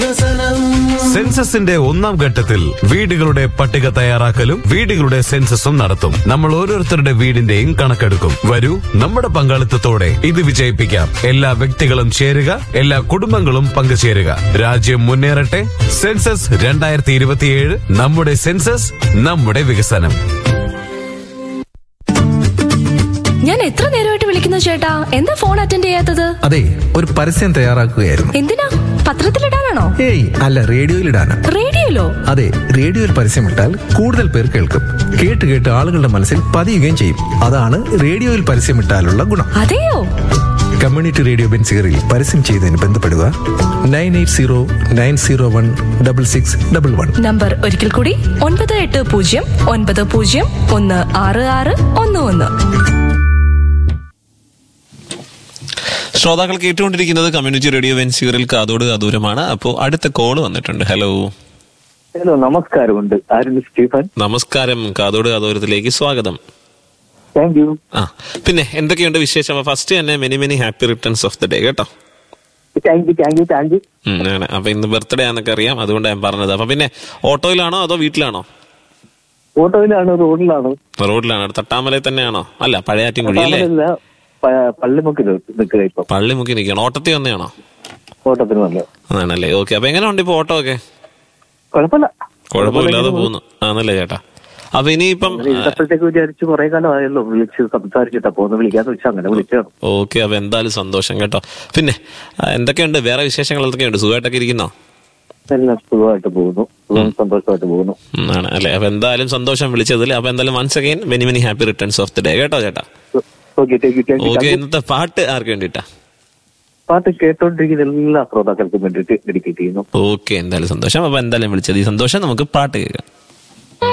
വികസനം സെൻസസിന്റെ ഒന്നാം ഘട്ടത്തിൽ വീടുകളുടെ പട്ടിക തയ്യാറാക്കലും വീടുകളുടെ സെൻസസും നടത്തും നമ്മൾ ഓരോരുത്തരുടെ വീടിന്റെയും കണക്കെടുക്കും വരൂ നമ്മുടെ പങ്കാളിത്തത്തോടെ ഇത് വിജയിപ്പിക്കാം എല്ലാ വ്യക്തികളും ചേരുക എല്ലാ കുടുംബങ്ങളും പങ്കുചേരുക രാജ്യം മുന്നേറട്ടെ സെൻസസ് രണ്ടായിരത്തി ഇരുപത്തിയേഴ് നമ്മുടെ സെൻസസ് നമ്മുടെ വികസനം ഞാൻ എത്ര നേരമായിട്ട് വിളിക്കുന്നു ചേട്ടാ എന്താ ഫോൺ അറ്റൻഡ് ചെയ്യാത്തത് അതെ ഒരു പരസ്യം തയ്യാറാക്കുകയായിരുന്നു എന്തിനാ പത്രത്തിലിടാനാണോ ഏയ് അല്ല റേഡിയോയിലിടാന് റേഡിയോയിലോ അതെ റേഡിയോയിൽ പരസ്യമിട്ടാൽ കൂടുതൽ പേർ കേൾക്കും കേട്ട് കേട്ട് ആളുകളുടെ മനസ്സിൽ പതിയുകയും ചെയ്യും അതാണ് റേഡിയോയിൽ പരസ്യമിട്ടാലുള്ള ഗുണം അതെയോ കമ്മ്യൂണിറ്റി റേഡിയോ ബെൻസിയറിൽ പരസ്യം ചെയ്തതിന് ബന്ധപ്പെടുക nine eight zero nine zero one double six double one number ഒരിക്കൽ കൂടി ഒൻപത് എട്ട് പൂജ്യം ഒൻപത് പൂജ്യം ഒന്ന് ആറ് ആറ് ഒന്ന് ഒന്ന് ശ്രോതാക്കൾ കേട്ടുകൊണ്ടിരിക്കുന്നത് കമ്മ്യൂണിറ്റി റേഡിയോ വെൻസിയറിൽ കാതോട് കാതൂരമാണ് അപ്പോൾ അടുത്ത കോള് വന്നിട്ടുണ്ട് ഹലോ ഹലോ നമസ്കാരമുണ്ട് ആരും സ്റ്റീഫൻ നമസ്കാരം കാതോട് കാതോരത്തിലേക്ക് സ്വാഗതം താങ്ക് യു ആ പിന്നെ എന്തൊക്കെയുണ്ട് വിശേഷം ഫസ്റ്റ് തന്നെ many many happy returns of the day കേട്ടോ thank you thank you thank you ഉം, ആണ് അപ്പൊ ഇന്ന് ബർത്ത്ഡേ ആണെന്നൊക്കെ അറിയാം അതുകൊണ്ടാണ് ഞാൻ പറഞ്ഞത് അപ്പൊ പിന്നെ ഓട്ടോയിലാണോ അതോ വീട്ടിലാണോ ഓട്ടോയിലാണ് റോഡിലാണ് റോഡിലാണ് തട്ടാമലയിൽ തന്നെയാണോ അല്ല പഴയാറ്റിൻകുഴി അല്ലേ താമരമില്ല, പ- പള്ളിമുക്കിൽ നിൽക്കുക ഇപ്പൊ പള്ളിമുക്കി നിൽക്കണം ഓട്ടത്തിൽ വന്നെയാണോ ഓട്ടത്തിന് വന്നത് ആണല്ലേ ഓക്കെ അപ്പൊ എങ്ങനെ ഉണ്ട് ഇപ്പൊ ഓട്ടോ ഒക്കെ കുഴപ്പമില്ല കുഴപ്പമില്ലാതെ പോകുന്നു ആണല്ലേ ചേട്ടാ അപ്പൊ ഇനിയിപ്പം ഇതപ്പോഴത്തേക്ക് വിചാരിച്ചു കുറെ കാലം ആയല്ലോ വിളിച്ച് സംസാരിച്ചിട്ട് അപ്പൊ ഒന്ന് വിളിക്കാന്ന് വെച്ചാൽ അങ്ങനെ വിളിച്ചാണ് ഓക്കെ അപ്പൊ എന്തായാലും സന്തോഷം കേട്ടോ പിന്നെ ആ, എന്തൊക്കെയുണ്ട് വേറെ വിശേഷങ്ങൾ എന്തൊക്കെയുണ്ട് സുഖമായിട്ടൊക്കെ ഇരിക്കുന്നോ എല്ലാം സുഖമായിട്ട് പോകുന്നു സുഖം സന്തോഷമായിട്ട് പോകുന്നു ഉം, ആണ് അല്ലെ അപ്പൊ എന്തായാലും സന്തോഷം വിളിച്ചതിൽ അപ്പൊ എന്തായാലും once again many many happy returns of the day കേട്ടോ ചേട്ടാ okay thank you thank okay you ഇന്നത്തെ പാട്ട് ആർക്ക് വേണ്ടിട്ടാ പാട്ട് കേട്ടോണ്ടിരിക്കുന്ന എല്ലാ ശ്രോതാക്കൾക്കും വേണ്ടിയിട്ട് ഡെഡിക്കേറ്റ് ചെയ്യുന്നു ഓക്കെ എന്തായാലും സന്തോഷം അപ്പൊ എന്തായാലും വിളിച്ചത് ഈ സന്തോഷം നമുക്ക് പാട്ട് കേൾക്കാം